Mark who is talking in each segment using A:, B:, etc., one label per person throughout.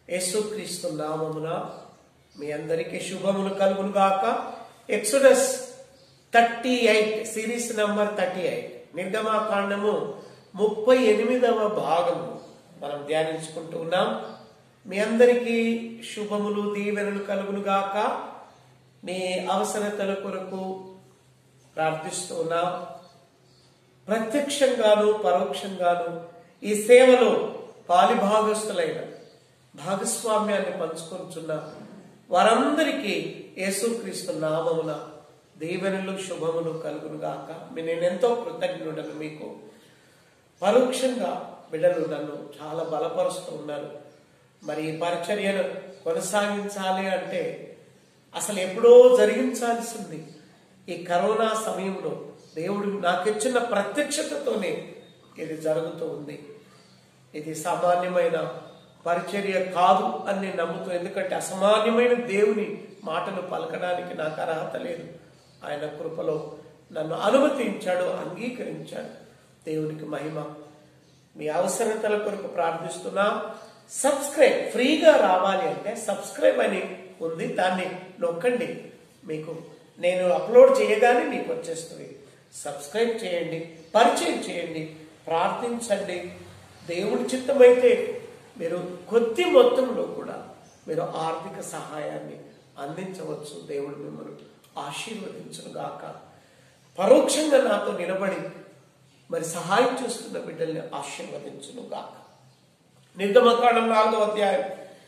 A: యేసుక్రీస్తు నామమున మీ అందరికీ శుభములు కలుగును గాక Exodus thirty eight series number thirty eight నిర్గమాకాండము ముప్పై ఎనిమిదవ భాగము మనం ధ్యానించుకుంటూ ఉన్నాం మీ అందరికీ శుభములు దీవెనలు కలుగును గాక మీ అవసరతల కొరకు ప్రార్థిస్తూ ఉన్నాం ప్రత్యక్షంగాను పరోక్షంగాను ఈ సేవలో పాలిభాగస్తులైన భాగస్వామ్యాన్ని పంచుకొంచున్న వారందరికీ యేసుక్రీస్తు నామమున దీవెనలు శుభములు కలుగును గాక మీ నేనెంతో కృతజ్ఞుడను మీకు పరోక్షంగా బిడ్డలు నన్ను చాలా బలపరుస్తూ ఉన్నారు మరి ఈ పరిచర్యను కొనసాగించాలి అంటే అసలు ఎప్పుడో జరిగించాల్సింది ఈ కరోనా సమయంలో దేవుడు నాకిచ్చిన ప్రత్యక్షతతోనే ఇది జరుగుతూ ఉంది ఇది సామాన్యమైన పరిచర్య కాదు అని నేను నమ్ముతూ ఎందుకంటే అసామాన్యమైన దేవుని మాటలు పలకడానికి నాకు అర్హత లేదు ఆయన కృపలో నన్ను అనుమతించాడు అంగీకరించాడు దేవునికి మహిమ మీ అవసరతల కొరకు ప్రార్థిస్తున్నా సబ్స్క్రైబ్ ఫ్రీగా రావాలి అంటే సబ్స్క్రైబ్ అని ఉంది దాన్ని నొక్కండి మీకు నేను అప్లోడ్ చేయగానే మీకు వచ్చేస్తుంది సబ్స్క్రైబ్ చేయండి పరిచయం చేయండి ప్రార్థించండి దేవుడి చిత్తమైతే మీరు కొద్ది మొత్తంలో కూడా మీరు ఆర్థిక సహాయాన్ని అందించవచ్చు దేవుడు మిమ్మల్ని ఆశీర్వదించును గాక పరోక్షంగా నాతో నిలబడి మరి సహాయం చేస్తున్న బిడ్డల్ని ఆశీర్వదించును గాక నిర్గమకాండం నాలుగో అధ్యాయం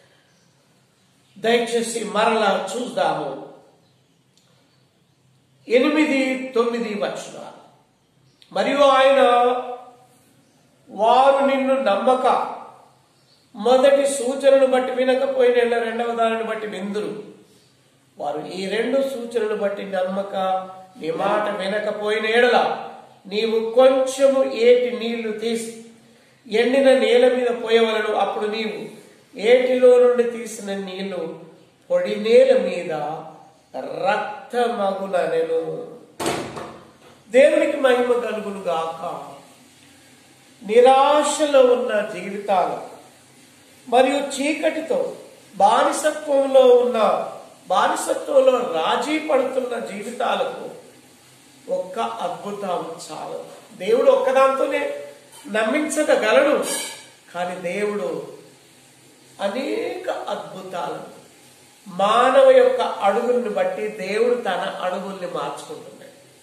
A: దయచేసి మరలా చూద్దాము ఎనిమిది తొమ్మిది వచనాలు మరియు ఆయన వారు నిన్ను నమ్మక మొదటి సూచనను బట్టి వినకపోయిన రెండవ దానిని బట్టి విందురు వారు ఈ రెండు సూచనలు బట్టి నమ్మక నీ మాట వినకపోయిన ఎడల నీవు కొంచెము ఏటి నీళ్లు తీసి ఎండిన నేల మీద పోయవలను అప్పుడు నీవు ఏటిలో నుండి తీసిన నీళ్లు పొడి నేల మీద రక్తమగున నేను దేవునికి మహిమ కలుగును గాక నిరాశలో ఉన్న జీవితాలు మరియు చీకటితో బానిసత్వంలో ఉన్న బానిసత్వంలో రాజీ పడుతున్న జీవితాలకు ఒక్క అద్భుతం చాలు దేవుడు ఒక్కదాంతోనే నమ్మించగలడు కానీ దేవుడు అనేక అద్భుతాలు మానవ యొక్క అడుగుల్ని బట్టి దేవుడు తన అడుగుల్ని మార్చుకుంటున్నాడు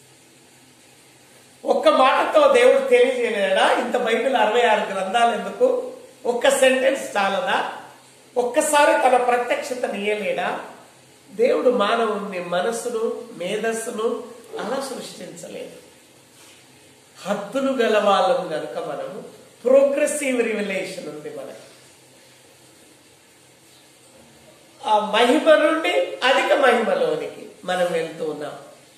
A: ఒక్క మాటతో దేవుడు తెలియజేయలేడా ఇంత బైబిల్ అరవై ఆరు గ్రంథాలు ఎందుకు ఒక్క సెంటెన్స్ చాలదా ఒక్కసారి తన ప్రత్యక్షతను ఇయ్యలేడా దేవుడు మానవుని మనస్సును మేధస్సును అలా సృష్టించలేదు హద్దులు గల వాళ్ళం కనుక మనము ప్రోగ్రెసివ్ రివల్యూషన్ ఉంది మనకి ఆ మహిమ నుండి అధిక మహిమలోనికి మనం వెళ్తూ ఉన్నాం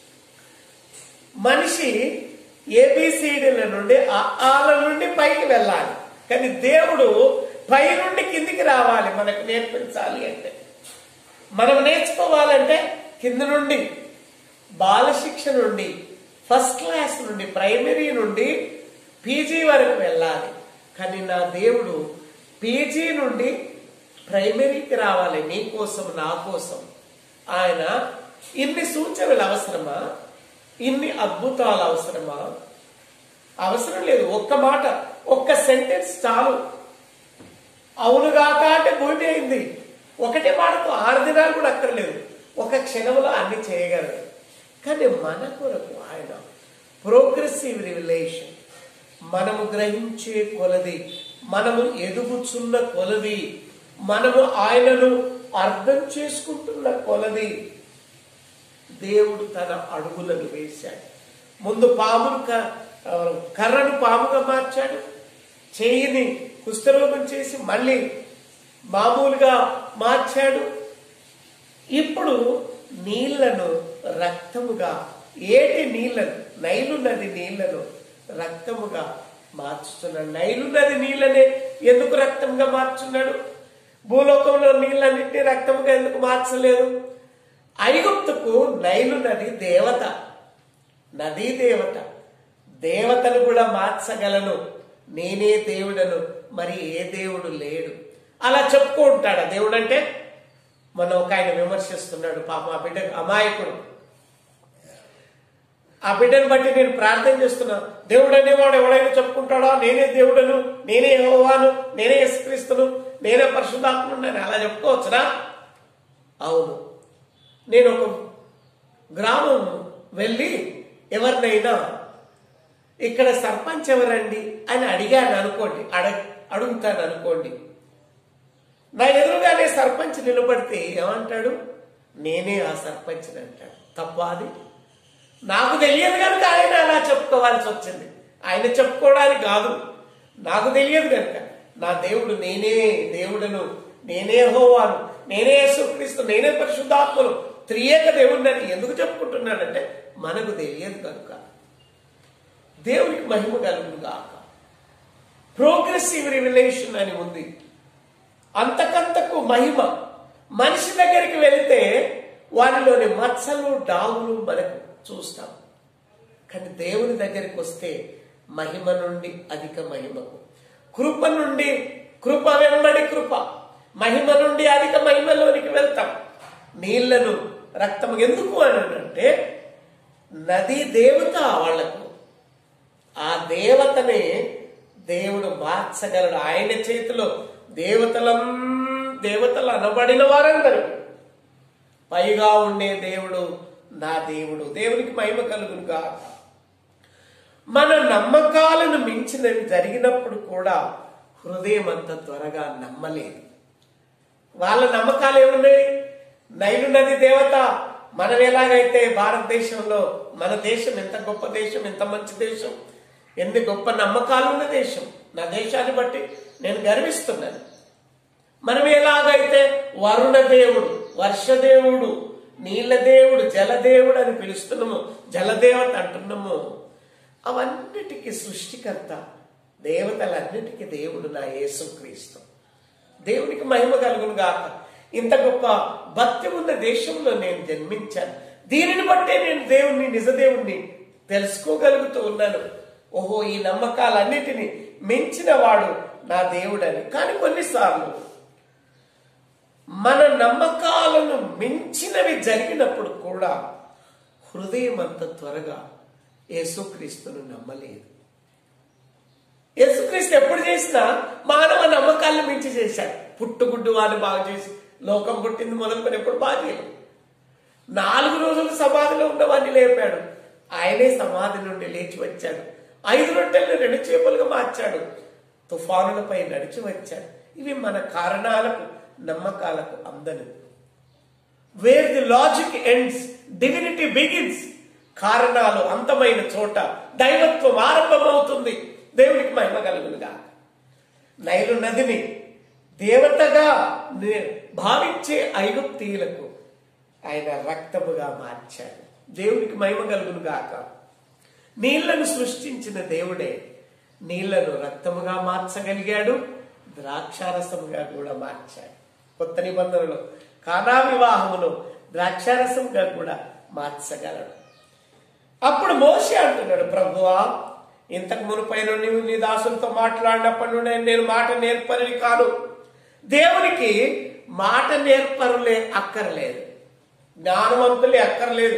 A: మనిషి ఏబిసిడీల నుండి ఆల నుండి పైకి వెళ్ళాలి కానీ దేవుడు పై నుండి కిందికి రావాలి మనకు నేర్పించాలి అంటే మనం నేర్చుకోవాలంటే కింద నుండి బాలశిక్ష నుండి ఫస్ట్ క్లాస్ నుండి ప్రైమరీ నుండి పీజీ వరకు వెళ్ళాలి కానీ నా దేవుడు పీజీ నుండి ప్రైమరీకి రావాలి నీ కోసం నా కోసం ఆయన ఇన్ని సూచనలు అవసరమా ఇన్ని అద్భుతాలు అవసరమా అవసరం లేదు ఒక్క మాట ఒక్క సెంటెన్స్ చాలు అవునుగాక అంటే భూమి అయింది ఒకటే మాటతో ఆరు దినాలు కూడా అక్కర్లేదు ఒక క్షణంలో అన్ని చేయగలరు కానీ మన కొరకు ఆయన ప్రోగ్రెసివ్ రివిలేషన్ మనము గ్రహించే కొలది మనము ఎదుగుచున్న కొలది మనము ఆయనను అర్థం చేసుకుంటున్న కొలది దేవుడు తన అడుగులను వేశాడు ముందు పామును కర్రను పాముగా మార్చాడు చేయిని కుష్ఠరోగం చేసి మళ్ళీ మామూలుగా మార్చాడు ఇప్పుడు నీళ్లను రక్తముగా ఏటి నీళ్లను నైలు నది నీళ్లను రక్తముగా మార్చుతున్నాడు నైలు నది నీళ్ళనే ఎందుకు రక్తంగా మార్చున్నాడు భూలోకంలో నీళ్ళన్నింటినీ రక్తముగా ఎందుకు మార్చలేదు ఐగుప్తుకు నైలు నది దేవత నదీ దేవత దేవతను కూడా మార్చగలను నేనే దేవుడను మరి ఏ దేవుడు లేడు అలా చెప్పుకుంటాడా దేవుడు అంటే మొన్న ఒక ఆయన విమర్శిస్తున్నాడు పాప ఆ బిడ్డ అమాయకుడు ఆ బిడ్డను బట్టి నేను ప్రార్థన చేస్తున్నా దేవుడు అనేవాడు ఎవడైనా చెప్పుకుంటాడా నేనే దేవుడను నేనే యెహోవాను నేనే యేసుక్రీస్తును నేనే పరిశుద్ధాత్ముడు అలా చెప్పుకోవచ్చునా అవును నేను ఒక గ్రామం వెళ్ళి ఎవరినైనా ఇక్కడ సర్పంచ్ ఎవరండి అని అడిగాను అనుకోండి అడ అడుగుతాను అనుకోండి నా ఎదురుగానే సర్పంచ్ నిలబడితే ఏమంటాడు నేనే ఆ సర్పంచ్ అంటాడు తప్ప అది నాకు తెలియదు కనుక ఆయన అలా చెప్పుకోవాల్సి వచ్చింది ఆయన చెప్పుకోవడానికి కాదు నాకు తెలియదు కనుక నా దేవుడు నేనే దేవుడను నేనే హోవాను నేనే యేసుక్రీస్తు నేనే పరిశుద్ధాత్మను త్రియేక దేవుడిని ఎందుకు చెప్పుకుంటున్నాడంటే మనకు తెలియదు కనుక దేవునికి మహిమ కలుగును గాక ప్రోగ్రెసివ్ రివిలేషన్ అని ఉంది అంతకంతకు మహిమ మనిషి దగ్గరికి వెళితే వారిలోని మచ్చలు డాగులు మనకు చూస్తాం కానీ దేవుని దగ్గరికి వస్తే మహిమ నుండి అధిక మహిమకు కృప నుండి కృప వెంబడి కృప మహిమ నుండి అధిక మహిమలోనికి వెళ్తాం నీళ్లను రక్తం ఎందుకు అని అంటే నది దేవత వాళ్లకు ఆ దేవతని దేవుడు మార్చగలడు ఆయన చేతిలో దేవతలం దేవతలు అనబడిన వారందరూ పైగా ఉండే దేవుడు నా దేవుడు దేవునికి మహిమ కలుగును కాక మన నమ్మకాలను మించినవి జరిగినప్పుడు కూడా హృదయం అంత త్వరగా నమ్మలేదు వాళ్ళ నమ్మకాలు ఏమున్నాయి నైలు నది దేవత మనం ఎలాగైతే భారతదేశంలో మన దేశం ఎంత గొప్ప దేశం ఎంత మంచి దేశం ఎన్ని గొప్ప నమ్మకాలు ఉన్న దేశం నా దేశాన్ని బట్టి నేను గర్విస్తున్నాను మనం ఎలాగైతే వరుణ దేవుడు వర్షదేవుడు నీళ్ళ దేవుడు జలదేవుడు అని పిలుస్తున్నాము జలదేవత అంటున్నాము అవన్నిటికీ సృష్టికర్త దేవతలన్నిటికీ దేవుడు నా యేసుక్రీస్తు దేవునికి మహిమ కలుగును గాక ఇంత గొప్ప భక్తి ఉన్న దేశంలో నేను జన్మించాను దీనిని బట్టే నేను దేవుణ్ణి నిజదేవుణ్ణి తెలుసుకోగలుగుతూ ఉన్నాను ఓహో ఈ నమ్మకాలన్నిటిని మించిన వాడు నా దేవుడని కానీ కొన్నిసార్లు మన నమ్మకాలను మించినవి జరిగినప్పుడు కూడా హృదయం అంత త్వరగా యేసుక్రీస్తును నమ్మలేదు యేసుక్రీస్తు ఎప్పుడు చేసినా మానవ నమ్మకాలను మించి చేశాడు పుట్టుగుడ్డు వాళ్ళు బాగు చేసి లోకం పుట్టింది మొదలుకొని ఎప్పుడు బాగా చేయలేదు నాలుగు రోజులు సమాధిలో ఉన్నవాడిని లేపాడు ఆయనే సమాధి నుండి లేచి వచ్చాడు ఐదు రొట్టెలను రెండు చేపలుగా మార్చాడు తుఫానులపై నడిచి వచ్చాడు ఇవి మన కారణాలకు నమ్మకాలకు అందని where the logic ends divinity begins కారణాలు అంతమైన చోట దైవత్వం ఆరంభమవుతుంది దేవునికి మహిమ కలుగునుగా నైలు నదిని దేవతగా ని- భావించే ఐగుప్తీయులకు ఆయన రక్తముగా మార్చాడు దేవునికి మహిమ కలుగును గాక నీళ్లను సృష్టించిన దేవుడే నీళ్లను రక్తముగా మార్చగలిగాడు ద్రాక్షారసముగా కూడా మార్చాడు కొత్త నిబంధనలో కానా వివాహములో ద్రాక్షారసంగా కూడా మార్చగలడు అప్పుడు మోషే అంటున్నాడు ప్రభువా ఇంతకు మునుపైన నీవు నీ దాసులతో మాట్లాడినప్పటి నుండి నేను మాట నేర్పరిని కాను దేవునికి మాట నేర్పరులే అక్కర్లేదు జ్ఞానవంతులే అక్కర్లేదు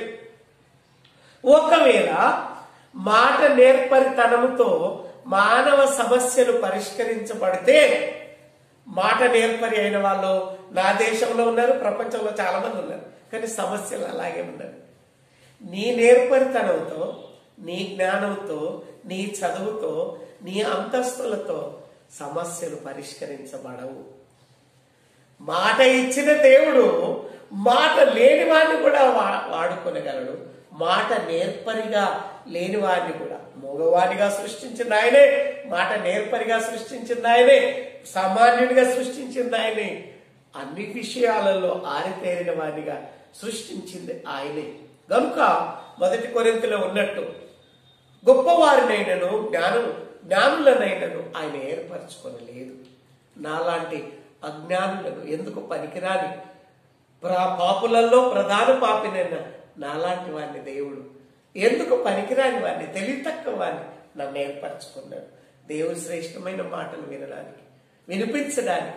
A: ఒకవేళ మాట నేర్పరితనముతో మానవ సమస్యలు పరిష్కరించబడితే మాట నేర్పరి అయిన వాళ్ళు నా దేశంలో ఉన్నారు ప్రపంచంలో చాలా మంది ఉన్నారు కానీ సమస్యలు అలాగే ఉన్నారు నీ నేర్పరితనంతో నీ జ్ఞానంతో నీ చదువుతో నీ అంతస్తులతో సమస్యలు పరిష్కరించబడవు మాట ఇచ్చిన దేవుడు మాట లేని వాడిని కూడా వా- వాడుకొనగలడు మాట నేర్పరిగా లేని వాడిని కూడా మగవాడిగా సృష్టించిన ఆయనే మాట నేర్పరిగా సృష్టించిన ఆయనే సామాన్యుడిగా సృష్టించింది ఆయనే అన్ని విషయాలలో ఆరితేరిన వాడిగా సృష్టించింది ఆయనే కనుక మొదటి కొరింతలో ఉన్నట్టు గొప్పవారినైనను జ్ఞానం జ్ఞానులనైనను ఆయన ఏర్పరచుకొనలేదు నాలాంటి అజ్ఞానులను ఎందుకు పనికిరాని ప్రా పాపులలో ప్రధాన పాపినైన నాలాంటి వాడిని దేవుడు ఎందుకు పనికిరాని వాడిని తెలివి తక్కువ వాడిని నన్ను ఏర్పరచుకున్నాడు దేవుడు శ్రేష్టమైన మాటలు వినడానికి వినిపించడానికి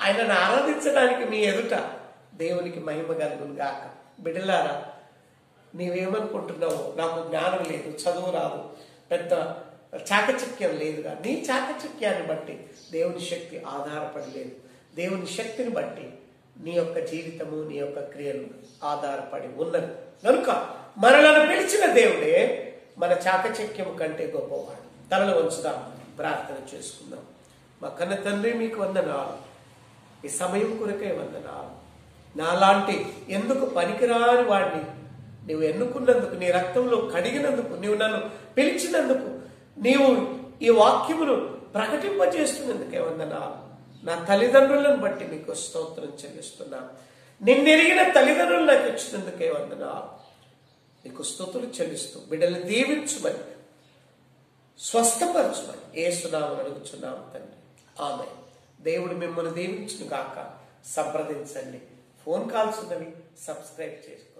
A: ఆయనను ఆరాధించడానికి మీ ఎదుట దేవునికి మహిమ కలుగును గాక బిడ్డలారా నీవేమనుకుంటున్నావు నాకు జ్ఞానం లేదు చదువు రాదు పెద్ద చాకచక్యం లేదుగా నీ చాకచక్యాన్ని బట్టి దేవుని శక్తి ఆధారపడి లేదు దేవుని శక్తిని బట్టి నీ యొక్క జీవితము నీ యొక్క క్రియలు ఆధారపడి ఉన్నది కనుక మనలను పిలిచిన దేవుడే మన చాకచక్యము కంటే గొప్పవాడు తలలు వంచుదాం ప్రార్థన చేసుకుందాం మా కన్న తండ్రి మీకు వందనాలు ఈ సమయం కొరకే వందనాలు నాలాంటి ఎందుకు పనికిరాని వాడిని నీవు ఎన్నుకున్నందుకు నీ రక్తంలో కడిగినందుకు నీవు నన్ను పిలిచినందుకు నీవు ఈ వాక్యమును ప్రకటింపజేస్తున్నందుకే వందనాలు నా తల్లిదండ్రులను బట్టి మీకు స్తోత్రం చెల్లిస్తున్నాను నిన్నెరిగిన తల్లిదండ్రులు నాకు ఇచ్చినందుకే వందనాలు నీకు స్తుతులు చెల్లిస్తూ బిడ్డలు దీవించుమని స్వస్థపరచుమని ఏసునామని అడుగుచున్నాము తండ్రి ఆమె దేవుడు మిమ్మల్ని దీవించును గాక సంప్రదించండి ఫోన్ కాల్స్ ఉన్నవి సబ్స్క్రైబ్ చేసి